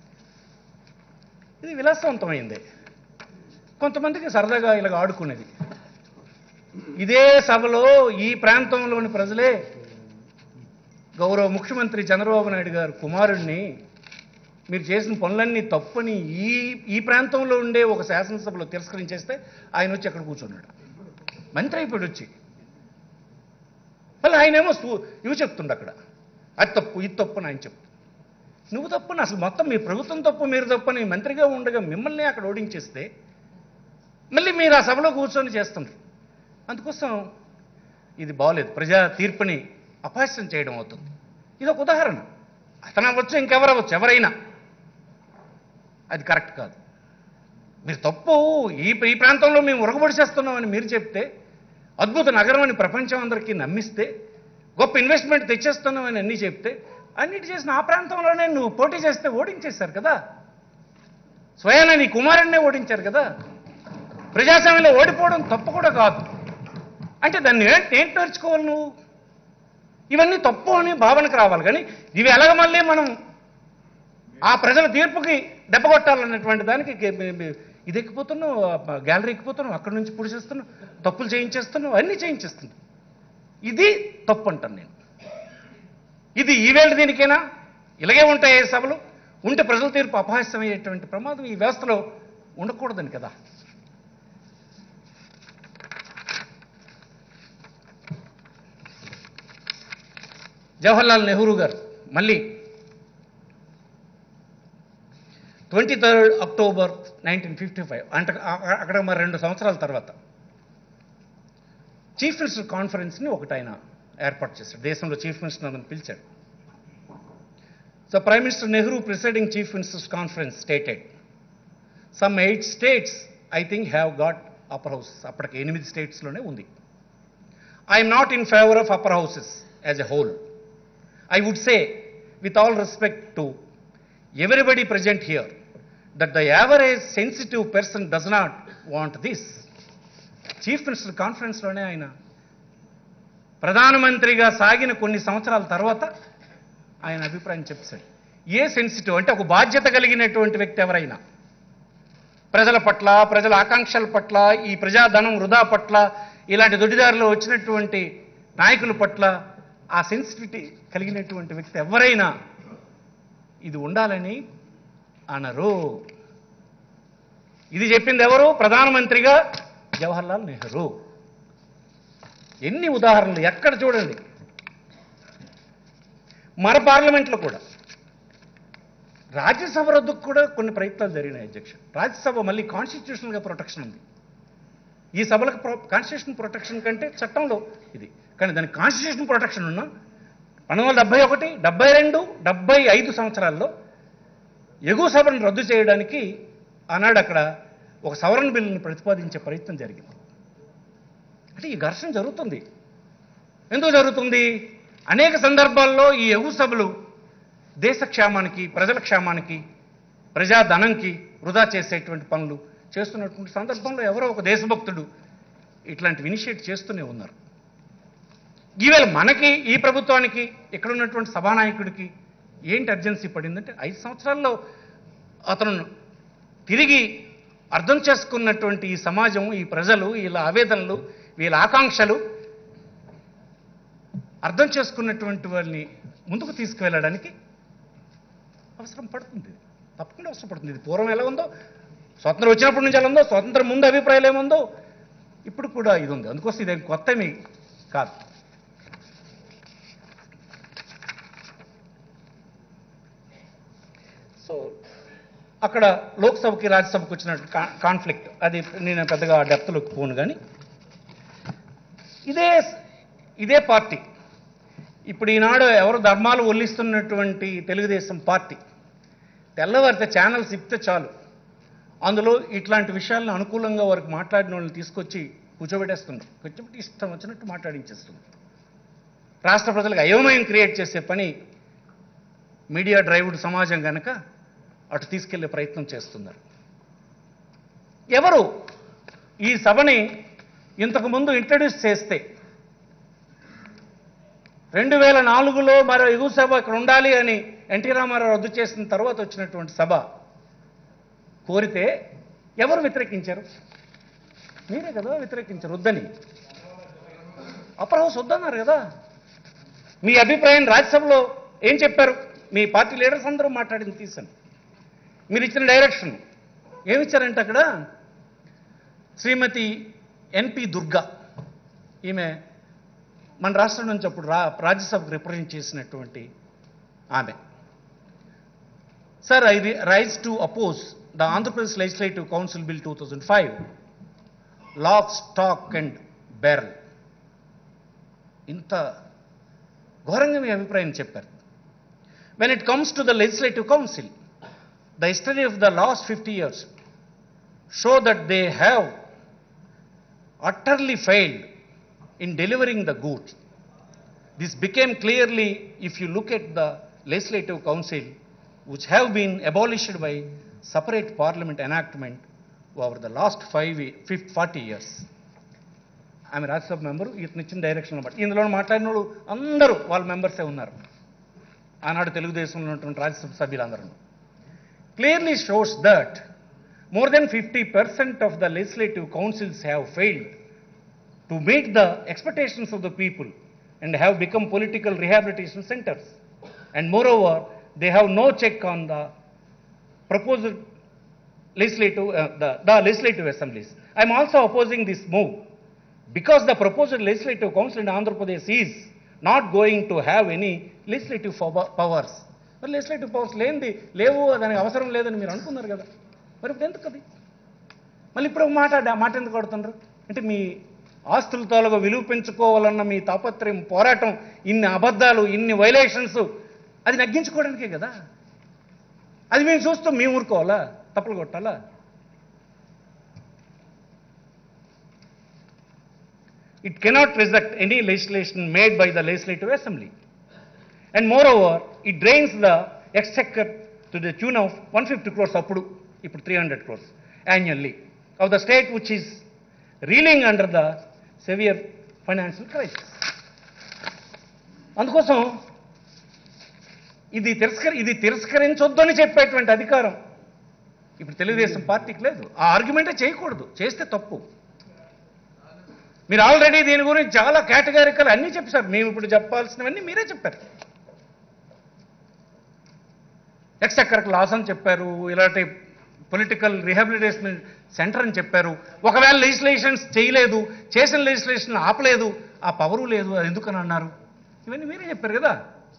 ఇది విలాసవంతమైంది కొంతమందికి సరదాగా ఇలాగ ఆడుకునేది ఇదే సభలో ఈ ప్రాంతంలోని ప్రజలే గౌరవ ముఖ్యమంత్రి చంద్రబాబు నాయుడు గారు కుమారుడిని మీరు చేసిన పనులన్నీ తప్పని ఈ ఈ ప్రాంతంలో ఉండే ఒక శాసనసభలో తిరస్కరించేస్తే ఆయన వచ్చి అక్కడ కూర్చున్నాడు మంత్రి అయిపోయాడు వచ్చి మళ్ళీ ఆయనేమో సు- ఇవి చెప్తుండ అక్కడ అది తప్పు ఇది తప్పు అని ఆయన చెప్తుంది నువ్వు తప్పు అని అసలు మొత్తం మీ ప్రభుత్వం తప్పు మీరు తప్పు అని మంత్రిగా ఉండగా మిమ్మల్ని అక్కడ ఓడించేస్తే మళ్ళీ మీరు ఆ సభలో కూర్చొని చేస్తున్నారు అందుకోసం ఇది బాగోలేదు ప్రజా తీర్పుని అపహాస్యం చేయడం అవుతుంది ఇది ఒక ఉదాహరణ అతను అవ్వచ్చు ఇంకెవరు అవ్వచ్చు ఎవరైనా అది కరెక్ట్ కాదు మీరు తప్పు ఈ ఈ ప్రాంతంలో మేము ఉరగబడి చేస్తున్నామని మీరు చెప్తే అద్భుత నగరం అని ప్రపంచం అందరికీ నమ్మిస్తే గొప్ప ఇన్వెస్ట్మెంట్ తెచ్చేస్తున్నామని అన్నీ చెప్తే అన్నిటి చేసిన ఆ ప్రాంతంలోనే నువ్వు పోటీ చేస్తే ఓడించేశారు కదా స్వయాన నీ కుమారుడినే ఓడించారు కదా ప్రజాస్వామ్యంలో ఓడిపోవడం తప్పు కూడా కాదు అంటే దాన్ని ఏంటి ఏంటి నేర్చుకోవాలి నువ్వు ఇవన్నీ తప్పు అని భావనకు రావాలి కానీ ఇవి ఎలాగ మళ్ళీ మనం ఆ ప్రజల తీర్పుకి దెబ్బ కొట్టాలన్నటువంటి దానికి గే- మే- మే- ఇది ఎక్కిపోతున్నావు ఆ గ్యాలరీ ఎక్కిపోతున్నావు అక్కడి నుంచి పుడిచేస్తున్నావు తప్పులు చేయించేస్తున్నావు అన్నీ చేయించేస్తున్నావు ఇది తప్పు అంటాను నేను ఇది ఈవేళ దీనికేనా ఇలాగే ఉంటాయి ఏ సభలు ఉంటే ప్రజల తీర్పు అపహాస్యమయ్యేటువంటి ప్రమాదం ఈ వ్యవస్థలో ఉండకూడదని కదా జవహర్లాల్ నెహ్రూ గారు మళ్ళీ twenty third October nineteen fifty five అంటే ఆ- ఆ- అక్కడ మరి రెండు సంవత్సరాల తర్వాత చీఫ్ మినిస్టర్ కాన్ఫరెన్స్ని ఒకటి ఆయన ఏర్పాటు చేశాడు దేశంలో చీఫ్ మినిస్టర్ అతను పిలిచాడు so prime minister Nehru presiding chief ministers conference stated some eight states I think have got upper house అప్పటికి ఎనిమిది స్టేట్స్లోనే ఉంది I'm not in favour of upper houses as a whole I would say, with all respect to everybody present here, that the average sensitive person does not want this. Chief minister కాన్ఫరెన్స్లోనే ఆయన ప్రధానమంత్రిగా సాగిన కొన్ని సంవత్సరాల తర్వాత ఆయన అభిప్రాయం చెప్పాడు ఏ సెన్సిటివ్ అంటే ఒక బాధ్యత కలిగినటువంటి వ్యక్తి ఎవరైనా ప్రజల పట్ల ప్రజల ఆకాంక్షల పట్ల ఈ ప్రజాధనం వృధా పట్ల ఇలాంటి దొడ్డిదారిలో వచ్చినటువంటి నాయకుల పట్ల ఆ సెన్సిటివిటీ కలిగినటువంటి వ్యక్తి ఎవరైనా ఇది ఉండాలని అనరు ఇది చెప్పింది ఎవరు ప్రధానమంత్రిగా జవహర్లాల్ నెహ్రూ ఎన్ని ఉదాహరణలు ఎక్కడ చూడండి మన పార్లమెంట్లో కూడా రాజ్యసభ రద్దుకు కూడా కొన్ని ప్రయత్నాలు జరిగినాయి అధ్యక్ష రాజ్యసభ మళ్ళీ కాన్స్టిట్యూషనల్గా ప్రొటెక్షన్ ఉంది ఈ సభలకు కాన్స్టిట్యూషన్ ప్రొటెక్షన్ కంటే చట్టంలో ఇది కానీ దానికి కాన్స్టిట్యూషన్ ప్రొటెక్షన్ ఉన్నా పంతొమ్మిది వందల డెబ్బై ఒకటి డెబ్బై రెండు డెబ్బై ఐదు సంవత్సరాల్లో ఎగువ సభను రద్దు చేయడానికి ఆనాడు అక్కడ ఒక సవరణ బిల్లుని ప్రతిపాదించే ప్రయత్నం జరిగింది అంటే ఈ ఘర్షణ జరుగుతుంది ఎందుకు జరుగుతుంది అనేక సందర్భాల్లో ఈ ఎగువ సభలు దేశ క్షేమానికి ప్రజల క్షేమానికి ప్రజాధనంకి వృధా చేసేటువంటి పనులు చేస్తున్నటువంటి సందర్భంలో ఎవరో ఒక దేశభక్తుడు ఇట్లాంటివి ఇనిషియేట్ చేస్తూనే ఉన్నారు ఈవేళ మనకి ఈ ప్రభుత్వానికి ఇక్కడ ఉన్నటువంటి సభానాయకుడికి ఏంటి అర్జెన్సీ పడిందంటే ఐదు సంవత్సరాల్లో అతను తిరిగి అర్థం చేసుకున్నటువంటి ఈ సమాజం ఈ ప్రజలు వీళ్ళ ఆవేదనలు వీళ్ళ ఆకాంక్షలు అర్థం చేసుకున్నటువంటి వాళ్ళని ముందుకు తీసుకువెళ్ళడానికి అవసరం పడుతుంది తప్పకుండా అవసరం పడుతుంది ఇది పూర్వం ఎలా ఉందో స్వతంత్రం వచ్చినప్పటి నుంచి ఎలా ఉందో స్వతంత్రం ముందు అభిప్రాయాలు ఏముందో ఇప్పుడు కూడా ఇది ఉంది అందుకోసం ఇది కొత్తమి కాదు సో అక్కడ లోక్సభకి రాజ్యసభకి వచ్చిన కాన్ఫ్లిక్ట్ అది నేను పెద్దగా డెప్త్లోకి పోను కానీ ఇదే ఇదే పార్టీ ఇప్పుడు ఈనాడు ఎవరు ధర్మాలు ఒల్లిస్తున్నటువంటి తెలుగుదేశం పార్టీ తెల్లవారితే ఛానల్స్ ఇప్పితే చాలు అందులో ఇట్లాంటి విషయాలను అనుకూలంగా వారికి మాట్లాడిన వాళ్ళని తీసుకొచ్చి కూర్చోబెట్టేస్తుంది కూర్చోబెట్టి ఇష్టం వచ్చినట్టు మాట్లాడించేస్తుంది రాష్ట్ర ప్రజలకు అయోమయం క్రియేట్ చేసే పని మీడియా డ్రైవ్డ్ సమాజం కనుక అటు తీసుకెళ్లే ప్రయత్నం చేస్తున్నారు ఎవరు ఈ సభని ఇంతకుముందు ఇంట్రడ్యూస్ చేస్తే రెండు వేల నాలుగులో మరో ఎగువ సభ ఇక్కడ ఉండాలి అని ఎన్టీ రామారావు రద్దు చేసిన తర్వాత వచ్చినటువంటి సభ కోరితే ఎవరు వ్యతిరేకించారు మీరే కదా వ్యతిరేకించారు వద్దని అప్పర్ హౌస్ వద్దన్నారు కదా మీ అభిప్రాయం రాజ్యసభలో ఏం చెప్పారు మీ పార్టీ లీడర్స్ అందరూ మాట్లాడింది తీసాను మీరు ఇచ్చిన డైరెక్షన్ ఏమిచ్చారంటే అక్కడ శ్రీమతి ఎన్పి దుర్గా ఈమె మన రాష్ట్రం నుంచి అప్పుడు రా రాజ్యసభకు రిప్రజెంట్ చేసినటువంటి ఆమె sir I rise to oppose the Andhra Pradesh legislative council bill two thousand five lock stock and barrel ఇంత ఘోరంగా మీ అభిప్రాయం చెప్పారు when it comes to the legislative council the history of the last fifty years show that they have utterly failed in delivering the goods. This became clearly if you look at the legislative council, which have been abolished by separate parliament enactment over the last five, ye- fif- 40 years. ఆమె Rajya Sabha member ఇతను ఇచ్చిన direction బట్టి ఇందులో మాట్లాడిన వాళ్ళు అందరూ వాళ్ళ మెంబర్సే ఉన్నారు ఆనాడు తెలుగుదేశంలో ఉన్నటువంటి రాజ్యసభ సభ్యులందరూ clearly shows that more than 50% of the legislative councils have failed to meet the expectations of the people and have become political rehabilitation centers. And moreover, they have no check on the proposed legislative, uh, the, the legislative assemblies. I am also opposing this move because the proposed legislative council in Andhra Pradesh is not going to have any legislative power- powers. మరి legislative powers లేనిది లేవు దానికి అవసరం లేదని మీరు అనుకున్నారు కదా మరి ఇప్పుడు ఎందుకు అది మళ్ళీ ఇప్పుడు ఒక మాట ఆ మాట ఎందుకు కొడుతున్నారు అంటే మీ ఆస్తుల తాలూగా విలువ పెంచుకోవాలన్న మీ తాపత్రయం పోరాటం ఇన్ని అబద్ధాలు ఇన్ని వైలేషన్స్ అది నగ్గించుకోవడానికే కదా అది మేము చూస్తూ మేము ఊరుకోవాలా తప్పులు కొట్టాలా it cannot reject any legislation made by the legislative assembly. And moreover, it drains the exchequer to the tune of 150 crores అప్పుడు ఇప్పుడు 300 crores annually of the state which is reeling under the severe financial crisis. అందుకోసం ఇది తిరస్కరి ఇది తిరస్కరించొద్దని చెప్పేటువంటి అధికారం ఇప్పుడు తెలుగుదేశం పార్టీకి లేదు ఆ ఆర్గ్యుమెంటే చేయకూడదు చేస్తే తప్పు మీరు ఆల్రెడీ దీని గురించి చాలా కేటగారికలు అన్నీ చెప్పారు మేము ఇప్పుడు చెప్పాల్సినవన్నీ మీరే చెప్పారు ఎక్సెక్కర్కి లాస్ అని చెప్పారు ఇలాంటి పొలిటికల్ రిహాబిలిటేషన్ సెంటర్ అని చెప్పారు ఒకవేళ లెజిస్లేషన్స్ చేయలేదు చేసిన లెజిస్లేషన్ ఆపలేదు ఆ పవరు లేదు అది ఎందుకని అన్నారు ఇవన్నీ మీరే చెప్పారు కదా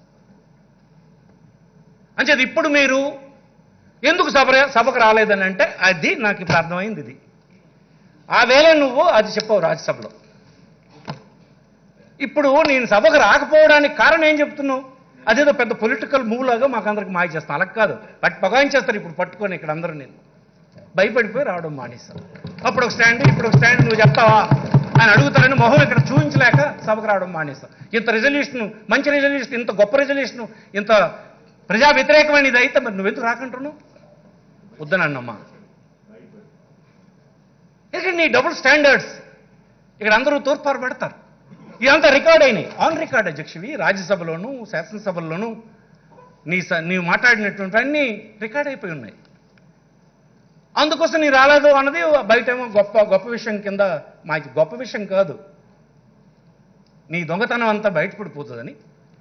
అంచేది ఇప్పుడు మీరు ఎందుకు సభ సభకు రాలేదని అంటే అది నాకు ఇప్పుడు అర్థమైంది ఇది ఆ వేళ నువ్వు అది చెప్పావు రాజ్యసభలో ఇప్పుడు నేను సభకు రాకపోవడానికి కారణం ఏం చెప్తున్నావు అదేదో పెద్ద పొలిటికల్ మూవ్ లాగా మాకు అందరికి మాయ చేస్తాను అలా కాదు పట్టి పగాయించేస్తారు ఇప్పుడు పట్టుకొని ఇక్కడ అందరూ నేను భయపడిపోయి రావడం మానేస్తాను అప్పుడు ఒక స్టాండ్ ఇప్పుడు ఒక స్టాండ్ నువ్వు చెప్తావా అని అడుగుతారని మొహం ఇక్కడ చూపించలేక సభకు రావడం మానేస్తాం ఇంత రెజల్యూషన్ మంచి రెజల్యూషన్ ఇంత గొప్ప రెజల్యూషన్ ఇంత ప్రజా వ్యతిరేకమైనది అయితే మరి నువ్వెందుకు రాకంటున్నావు వద్దనన్నమ్మా ఇక్కడ నీ డబుల్ స్టాండర్డ్స్ ఇక్కడ అందరూ తూర్పారు పెడతారు ఇదంతా రికార్డ్ అయినాయి ఆన్ రికార్డ్ అధ్యక్షువి రాజ్యసభలోను శాసనసభల్లోనూ నీ స- నీవు మాట్లాడినటువంటి అన్నీ రికార్డ్ అయిపోయి ఉన్నాయి అందుకోసం నీ రాలేదు అన్నది బయటేమో గొప్ప గొప్ప విషయం కింద మాకు గొప్ప విషయం కాదు నీ దొంగతనం అంతా బయటపడిపోతుందని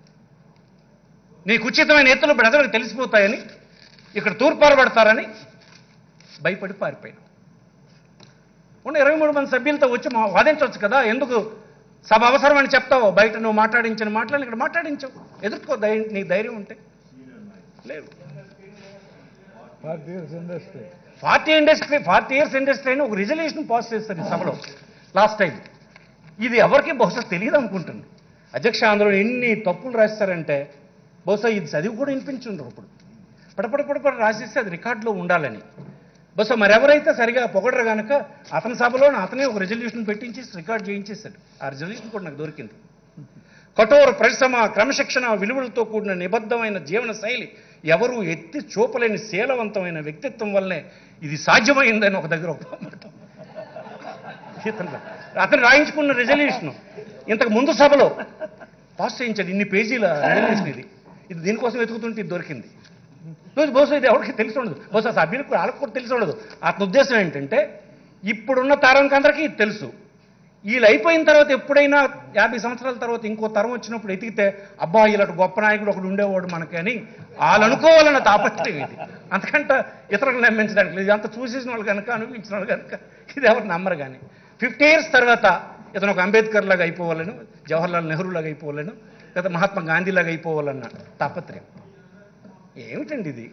నీకు ఉచితమైన ఎత్తులు ప్రజలకు తెలిసిపోతాయని ఇక్కడ తూర్పారు పడతారని భయపడి పారిపోయాను ఉన్న ఇరవై మూడు మంది సభ్యులతో వచ్చి మా వాదించవచ్చు కదా ఎందుకు సభ అవసరమని చెప్తావు బయట నువ్వు మాట్లాడించిన మాటలను ఇక్కడ మాట్లాడించవు ఎదుర్కో ధైర్యం నీ ధైర్యం ఉంటే లేదు forty years industry forty industry forty years industry అని ఒక రిజల్యూషన్ పాస్ చేస్తారు ఈ సభలో లాస్ట్ టైం ఇది ఎవరికి బహుశా తెలియదు అనుకుంటుంది అధ్యక్ష అందులో ఎన్ని తప్పులు రాస్తారంటే బహుశా ఇది చదివి కూడా వినిపించుండ్రు ఇప్పుడు పడపడ పడపడ రాసేస్తే అది రికార్డులో ఉండాలని బహుశా మరెవరైతే సరిగా పొగడరు కనుక అతని సభలో అతనే ఒక రెజల్యూషన్ పెట్టించేసి రికార్డ్ చేయించేశాడు ఆ రెజల్యూషన్ కూడా నాకు దొరికింది కఠోర పరిశ్రమ క్రమశిక్షణ విలువలతో కూడిన నిబద్ధమైన జీవన శైలి ఎవరు ఎత్తి చూపలేని శీలవంతమైన వ్యక్తిత్వం వల్లనే ఇది సాధ్యమైందని ఒక దగ్గర ఒక మాట. ఇతను అతను రాయించుకున్న రెజల్యూషన్ ఇంతకు ముందు సభలో పాస్ చేయించాడు ఇన్ని పేజీల రెజల్యూషన్ ఇది ఇది దీనికోసం వెతుకుతుంటే ఇది దొరికింది రోజు బహుశా ఇది ఎవరికి తెలిసి ఉండదు బహుశా సభ్యులకు వాళ్ళకు కూడా తెలిసి ఉండదు అతని ఉద్దేశం ఏంటంటే ఇప్పుడున్న తరంకి అందరికీ ఇది తెలుసు వీళ్ళు అయిపోయిన తర్వాత ఎప్పుడైనా యాభై సంవత్సరాల తర్వాత ఇంకో తరం వచ్చినప్పుడు ఎతికితే అబ్బా ఇలాంటి గొప్ప నాయకుడు ఒకడు ఉండేవాడు మనకి అని వాళ్ళు అనుకోవాలన్న తాపత్రయం ఇది అంతకంటే ఇతరులను నమ్మించడానికి లేదు అంత చూసేసిన వాళ్ళు కనుక అనిపించిన వాళ్ళు కనుక ఇది ఎవరు నమ్మరు కానీ ఫిఫ్టీ ఇయర్స్ తర్వాత ఇతను ఒక అంబేద్కర్ లాగా అయిపోవాలను జవహర్లాల్ నెహ్రూ లాగా అయిపోవాలను లేదా మహాత్మా గాంధీ లాగా అయిపోవాలన్న తాపత్రయం ఏమిటండి ఇది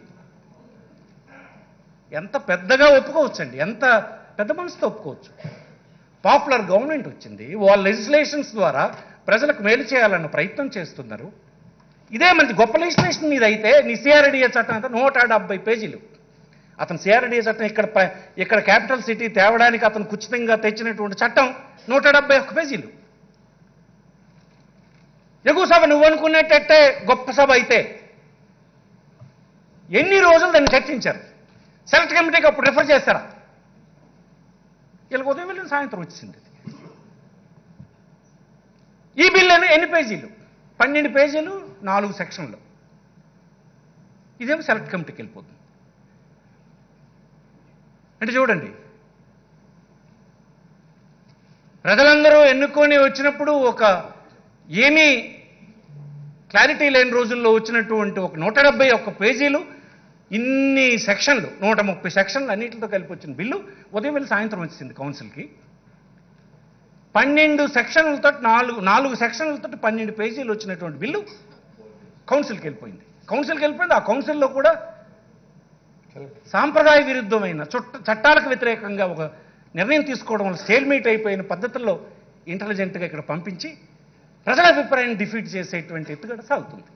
ఎంత పెద్దగా ఒప్పుకోవచ్చండి ఎంత పెద్ద మనసుతో ఒప్పుకోవచ్చు పాపులర్ గవర్నమెంట్ వచ్చింది వాళ్ళ లెజిస్లేషన్స్ ద్వారా ప్రజలకు మేలు చేయాలన్న ప్రయత్నం చేస్తున్నారు ఇదే మంచి గొప్ప లెజిస్లేషన్ మీద అయితే నీ సిఆర్డిఏ చట్టం అంతా నూట డెబ్బై పేజీలు అతను సిఆర్డిఏ చట్టం ఇక్కడ ప- ఇక్కడ క్యాపిటల్ సిటీ తేవడానికి అతను ఖచ్చితంగా తెచ్చినటువంటి చట్టం నూట డెబ్బై ఒక్క పేజీలు ఎగువ సభ నువ్వు అనుకునేటట్టే గొప్ప సభ అయితే ఎన్ని రోజులు దాన్ని చర్చించారు సెలెక్ట్ కమిటీకి అప్పుడు రిఫర్ చేస్తారా వీళ్ళకి ఉదయం వెళ్ళిన సాయంత్రం వచ్చింది ఈ బిల్లు అని ఎన్ని పేజీలు పన్నెండు పేజీలు నాలుగు సెక్షన్లు ఇదేమో సెలెక్ట్ కమిటీకి వెళ్ళిపోతుంది అంటే చూడండి ప్రజలందరూ ఎన్నుకొని వచ్చినప్పుడు ఒక ఏమీ క్లారిటీ లేని రోజుల్లో వచ్చినటువంటి ఒక నూట డెబ్బై ఒక్క పేజీలు ఇన్ని సెక్షన్లు నూట ముప్పై సెక్షన్లు అన్నింటితో కలిపి వచ్చిన బిల్లు ఉదయం వెళ్ళి సాయంత్రం వచ్చింది కౌన్సిల్కి పన్నెండు సెక్షన్లతో నాలుగు నాలుగు సెక్షన్లతో పన్నెండు పేజీలు వచ్చినటువంటి బిల్లు కౌన్సిల్కి వెళ్ళిపోయింది కౌన్సిల్కి వెళ్ళిపోయింది ఆ కౌన్సిల్లో కూడా సాంప్రదాయ విరుద్ధమైన చుట్ట చట్టాలకు వ్యతిరేకంగా ఒక నిర్ణయం తీసుకోవడం వల్ల స్టేల్మేట్ అయిపోయిన పద్ధతుల్లో ఇంటెలిజెంట్గా ఇక్కడ పంపించి ప్రజల అభిప్రాయాన్ని డిఫీట్ చేసేటువంటి ఎత్తుగడ సాగుతుంది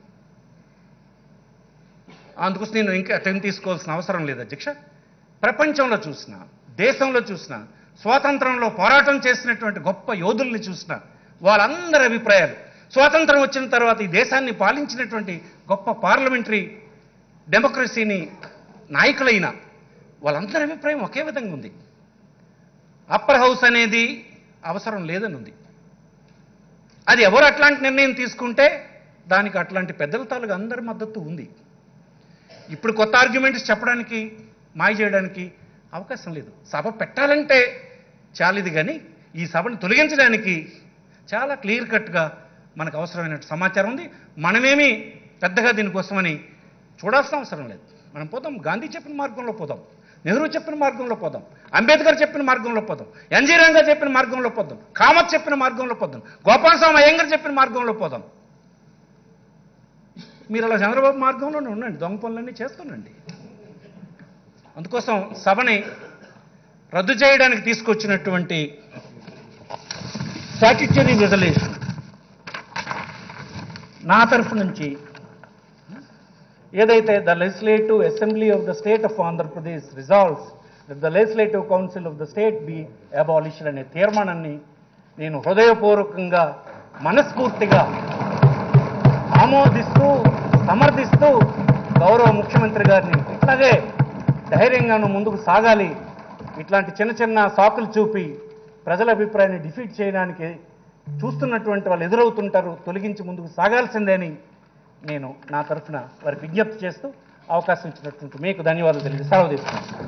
అందుకోసం నేను ఇంకా టైం తీసుకోవాల్సిన అవసరం లేదు అధ్యక్ష ప్రపంచంలో చూసిన దేశంలో చూసిన స్వాతంత్రంలో పోరాటం చేసినటువంటి గొప్ప యోధుల్ని చూసిన వాళ్ళందరి అభిప్రాయాలు స్వాతంత్రం వచ్చిన తర్వాత ఈ దేశాన్ని పాలించినటువంటి గొప్ప పార్లమెంటరీ డెమోక్రసీని నాయకులైన వాళ్ళందరి అభిప్రాయం ఒకే విధంగా ఉంది అప్పర్ హౌస్ అనేది అవసరం లేదని ఉంది అది ఎవరు అట్లాంటి నిర్ణయం తీసుకుంటే దానికి అట్లాంటి పెద్దల తాలూకు అందరి మద్దతు ఉంది ఇప్పుడు కొత్త ఆర్గ్యుమెంట్స్ చెప్పడానికి మాయ చేయడానికి అవకాశం లేదు సభ పెట్టాలంటే చాలిది కానీ ఈ సభను తొలగించడానికి చాలా క్లియర్ కట్గా మనకు అవసరమైన సమాచారం ఉంది మనమేమి పెద్దగా దీనికోసమని చూడాల్సిన అవసరం లేదు మనం పోదాం గాంధీ చెప్పిన మార్గంలో పోదాం నెహ్రూ చెప్పిన మార్గంలో పోదాం అంబేద్కర్ చెప్పిన మార్గంలో పోదాం ఎన్జీ రంగా చెప్పిన మార్గంలో పోదాం కామత్ చెప్పిన మార్గంలో పోదాం గోపాలస్వామి అయ్యంగర్ చెప్పిన మార్గంలో పోదాం మీరు అలా చంద్రబాబు మార్గంలోనే ఉండండి దొంగ పనులన్నీ చేస్తుండండి అందుకోసం సభని రద్దు చేయడానికి తీసుకొచ్చినటువంటి స్టాట్యుటరీ రిజల్యూషన్ నా తరఫు నుంచి ఏదైతే the legislative assembly of the state of Andhra Pradesh resolves the legislative council of the state be abolition అనే తీర్మానాన్ని నేను హృదయపూర్వకంగా మనస్ఫూర్తిగా ఆమోదిస్తూ సమర్థిస్తూ గౌరవ ముఖ్యమంత్రి గారిని ఇట్లాగే ధైర్యంగాను ముందుకు సాగాలి ఇట్లాంటి చిన్న చిన్న సాకులు చూపి ప్రజల అభిప్రాయాన్ని డిఫీట్ చేయడానికి చూస్తున్నటువంటి వాళ్ళు ఎదురవుతుంటారు తొలగించి ముందుకు సాగాల్సిందే అని నేను నా తరఫున వారికి విజ్ఞప్తి చేస్తూ అవకాశం ఇచ్చినటువంటి మీకు ధన్యవాదాలు తెలియజేసి సెలవు తీసుకున్నాను